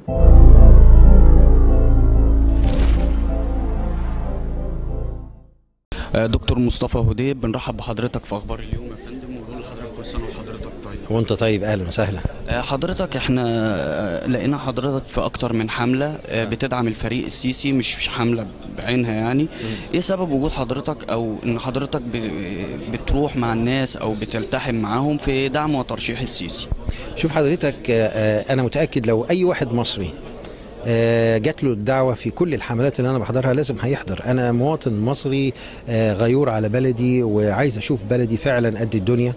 دكتور مصطفى هديب بنرحب بحضرتك في اخبار اليوم يا فندم ونقول لحضرتك كل سنه وحضرتك طيب وانت طيب اهلا وسهلا آه، حضرتك احنا آه، لقينا حضرتك في اكتر من حمله آه، بتدعم الفريق السيسي مش مش حمله بعينها يعني ايه سبب وجود حضرتك او ان حضرتك ب- بتروح مع الناس او بتلتحم معاهم في دعم وترشيح السيسي شوف حضرتك آه، آه، انا متاكد لو اي واحد مصري آه، جات له الدعوه في كل الحملات اللي انا بحضرها لازم هيحضر انا مواطن مصري آه، غيور على بلدي وعايز اشوف بلدي فعلا قد الدنيا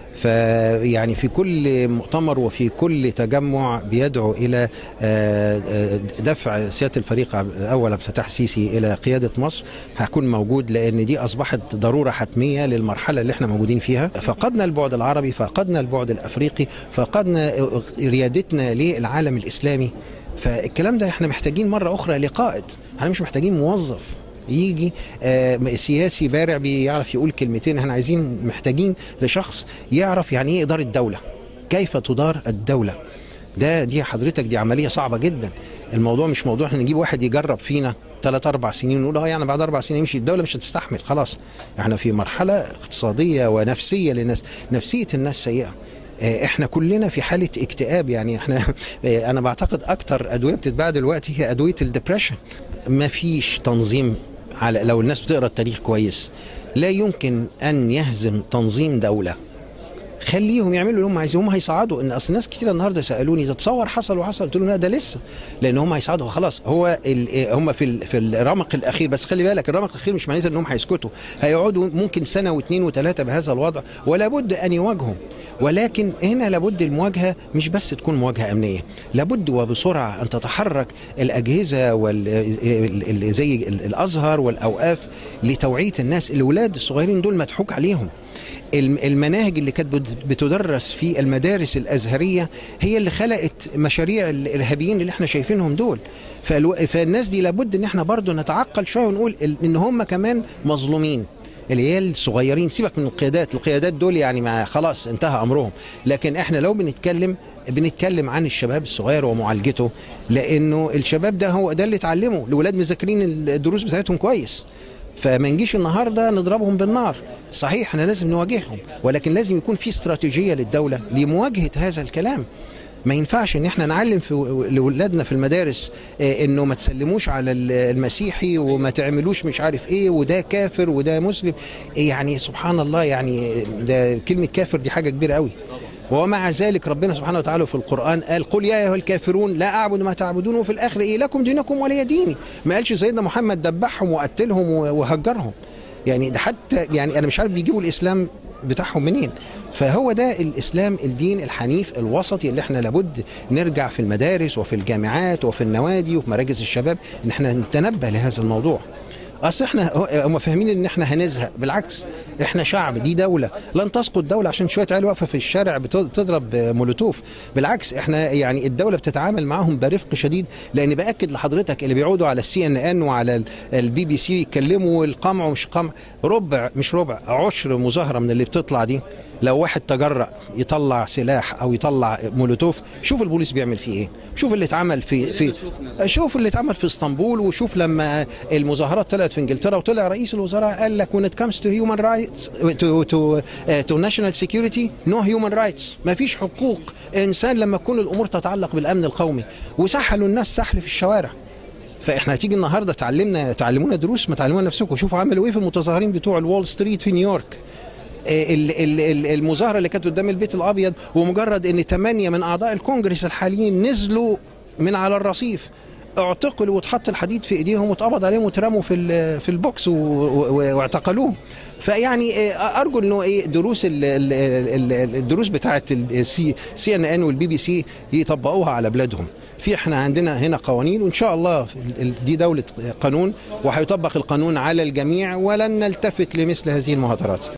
فيعني في كل مؤتمر وفي كل تجمع بيدعو الى آه، آه، دفع سياده الفريق عبد- الاول عبد الفتاح السيسي الى قياده مصر هكون موجود لان دي اصبحت ضروره حتميه للمرحله اللي احنا موجودين فيها فقدنا البعد العربي فقدنا البعد الافريقي فقدنا ريادتنا للعالم الاسلامي فالكلام ده احنا محتاجين مره اخرى لقائد احنا مش محتاجين موظف يجي آه، سياسي بارع بيعرف يقول كلمتين احنا عايزين محتاجين لشخص يعرف يعني ايه اداره الدوله كيف تدار الدوله ده دي حضرتك دي عمليه صعبه جدا الموضوع مش موضوع احنا نجيب واحد يجرب فينا ثلاث اربع سنين ونقول اه يعني بعد اربع سنين يمشي الدوله مش هتستحمل خلاص احنا في مرحله اقتصاديه ونفسيه للناس نفسيه الناس سيئه آه، احنا كلنا في حاله اكتئاب يعني احنا آه، انا بعتقد اكتر ادويه بتتباع دلوقتي هي ادويه الدبريشن ما فيش تنظيم على لو الناس بتقرا التاريخ كويس لا يمكن ان يهزم تنظيم دوله خليهم يعملوا اللي هم عايزين هم هيصعدوا ان اصل ناس كتير النهارده سالوني تتصور حصل وحصل قلت لهم لا ده لسه لان هم هيصعدوا خلاص هو ال- هم في ال- في الرمق الاخير بس خلي بالك الرمق الاخير مش معناته انهم هيسكتوا هيقعدوا ممكن سنه واثنين وثلاثه بهذا الوضع ولا بد ان يواجهوا ولكن هنا لابد المواجهه مش بس تكون مواجهه امنيه لابد وبسرعه ان تتحرك الاجهزه وال ال- ال- زي ال- الازهر والاوقاف لتوعيه الناس الاولاد الصغيرين دول مضحوك عليهم الم- المناهج اللي كانت بت- بتدرس في المدارس الازهريه هي اللي خلقت مشاريع ال- الارهابيين اللي احنا شايفينهم دول فالو... فالناس دي لابد ان احنا برضو نتعقل شويه ونقول ال- ان هم كمان مظلومين العيال الصغيرين سيبك من القيادات القيادات دول يعني ما خلاص انتهى امرهم لكن احنا لو بنتكلم بنتكلم عن الشباب الصغير ومعالجته لانه الشباب ده هو ده اللي اتعلمه الاولاد مذاكرين الدروس بتاعتهم كويس فما نجيش النهارده نضربهم بالنار صحيح احنا لازم نواجههم ولكن لازم يكون في استراتيجيه للدوله لمواجهه هذا الكلام ما ينفعش ان احنا نعلم في لاولادنا في المدارس آه، انه ما تسلموش على ال- المسيحي وما تعملوش مش عارف ايه وده كافر وده مسلم يعني سبحان الله يعني ده كلمه كافر دي حاجه كبيره قوي ومع ذلك ربنا سبحانه وتعالى في القرآن قال قل يا أيها الكافرون لا أعبد ما تعبدون وفي الآخر إيه لكم دينكم ولي ديني ما قالش سيدنا محمد دبحهم وقتلهم وهجرهم يعني ده حتى يعني أنا مش عارف بيجيبوا الإسلام بتاعهم منين فهو ده الإسلام الدين الحنيف الوسطي اللي احنا لابد نرجع في المدارس وفي الجامعات وفي النوادي وفي مراكز الشباب ان احنا نتنبه لهذا الموضوع اصل احنا هم فاهمين ان احنا هنزهق بالعكس احنا شعب دي دوله لن تسقط دوله عشان شويه عيال واقفه في الشارع بتضرب مولوتوف بالعكس احنا يعني الدوله بتتعامل معاهم برفق شديد لان باكد لحضرتك اللي بيقعدوا على السي ان ان وعلى البي بي سي يتكلموا القمع ومش قمع ربع مش ربع عشر مظاهره من اللي بتطلع دي لو واحد تجرأ يطلع سلاح او يطلع مولوتوف شوف البوليس بيعمل فيه ايه شوف اللي اتعمل في في شوف اللي اتعمل في اسطنبول وشوف لما المظاهرات طلعت في انجلترا وطلع رئيس الوزراء قال لك when it comes to human rights to to uh, to national security no human rights ما فيش حقوق انسان لما تكون الامور تتعلق بالامن القومي وسحلوا الناس سحل في الشوارع فاحنا هتيجي النهارده تعلمنا تعلمونا دروس ما تعلمونا نفسكم شوفوا عملوا ايه في المتظاهرين بتوع الوول ستريت في نيويورك المظاهره اللي كانت قدام البيت الابيض ومجرد ان ثمانيه من اعضاء الكونجرس الحاليين نزلوا من على الرصيف اعتقلوا واتحط الحديد في ايديهم واتقبض عليهم واترموا في في البوكس واعتقلوهم فيعني ارجو انه ايه دروس الدروس بتاعه السي سي ان ان والبي بي سي يطبقوها على بلادهم في احنا عندنا هنا قوانين وان شاء الله دي دوله قانون وهيطبق القانون على الجميع ولن نلتفت لمثل هذه المهاترات